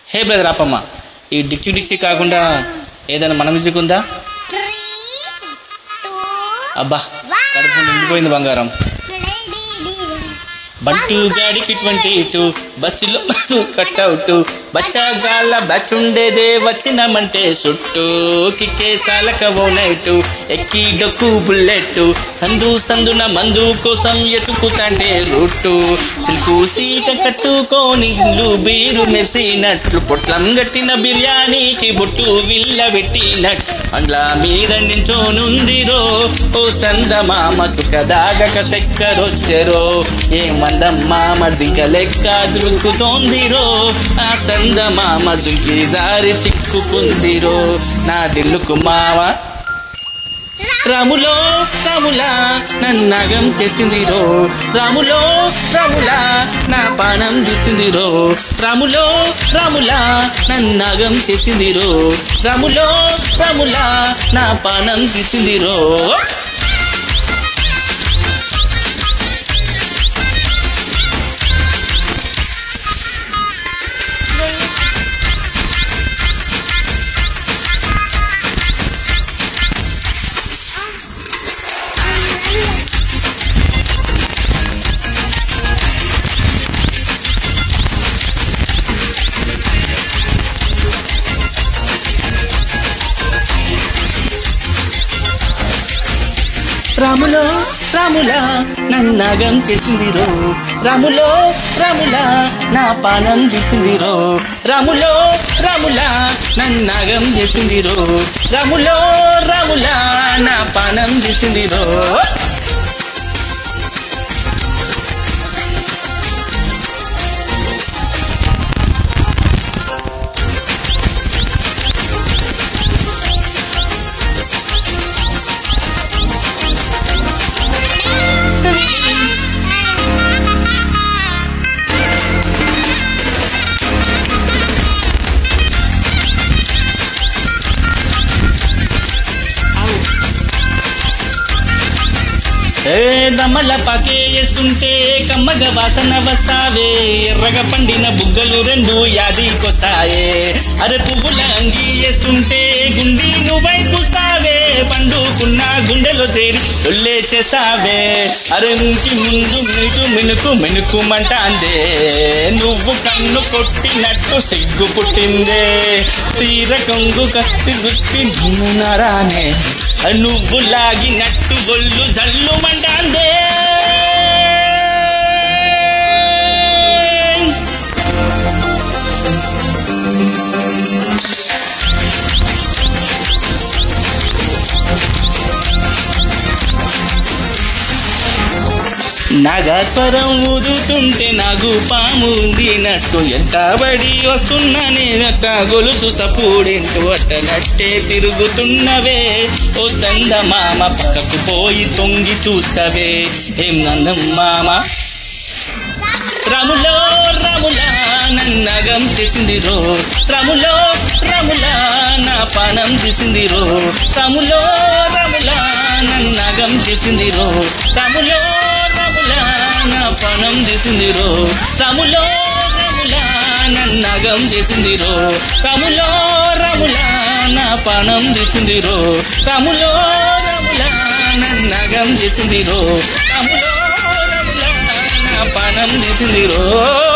హే brother Appamma ఈ డిక్చి డిక్చి కాకుండా ఏదైనా మన మ్యూజిక్ ఉందా Three, two, అబ్బా కడుపు నిండిపోయింది బంగారం బంటు గాడికి ట్వంటీ టూ బస్సులో కట్అవుట్ బచ్చాగాళ్ళ బ్యాచ్ ఉండేదే వచ్చినామంటే చుట్టూ కిక్కే సాలక ఓ నైటు ఎక్కి డొక్కు బుల్లెట్ సందు సందున మందు కోసం ఎతుకుతాంటే రూటు సిల్కు సీట కట్టుకొని ఇల్లు బీరు మెరిసినట్లు పొట్లం గట్టిన బిర్యానీకి బొట్టు విల్ల పెట్టినట్టు అండ్ల మీద నించోనుందిరో ఓ సంద మామ చుక్క దాగక చక్కరొచ్చెరో ఏ మందం మామ దింక లెక్క దురుకుతోందిరో ఆ సంద మామ దుంకి జారి చిక్కుకుందిరో నా దిల్లుకు మామ రాములో రాములా నన్నగం చేసిందిరో రాములో రాములా నా పానం తీసిందిరో రాములో రాములా నన్నగం చేసిందిరో రాములో రాములా నా పానం తీసిందిరో రాములో రాములా నన్నగం చేసిందిరో రాములో రాములా నా పానం చేసిందిరో రాములో రాములా నన్నగం చేసిందిరో రాములో రాములా నా పానం చేసిందిరో ఏ దమ్మల పాకే వేస్తుంటే కమ్మగ వాసన వస్తావే ఎర్రగ పండిన బుగ్గలు రెండు యాదికొస్తాయే అరే పువ్వుల అంగి వేస్తుంటే గుండి నువ్వై పూస్తావే పండుకున్న గుండెలో చేరి ఒళ్ళే చేస్తావే అరే నుంచి ముందు మినుకు మినుకు మినుకుమంటాందే నువ్వు కన్ను కొట్టినట్టు సిగ్గు పుట్టిందే తీర కొంగు కత్తి గుట్టి నరానే నువ్వు లాగినట్టు ఒళ్ళు జల్లు మంటాందే నాగాస్వరం ఊదుతుంటే నాకు పాము ఉందినట్టు ఎంత బడి వస్తున్నానే అట్ట గొలుసు సపూడేంటో అట్టనట్టే తిరుగుతున్నవే ఓ సంద మామ పక్కకు పోయి తొంగి చూస్తవే ఏం నందం మామ రాములో రాములా నన్నగం చేసిందిరో రాములో రాములా నా పానం తీసిందిరో రాములో రాములా నన్నగం చేసిందిరో రాములో రాములా నా పానం తీసిందిరో రాములో రాములా నన్నగం చేసిందిరో రాములో రాములా నా పానం తీసిందిరో రాములో రాములా నన్నగం చేసిందిరో రాములో రాములా నా పానం తీసిందిరో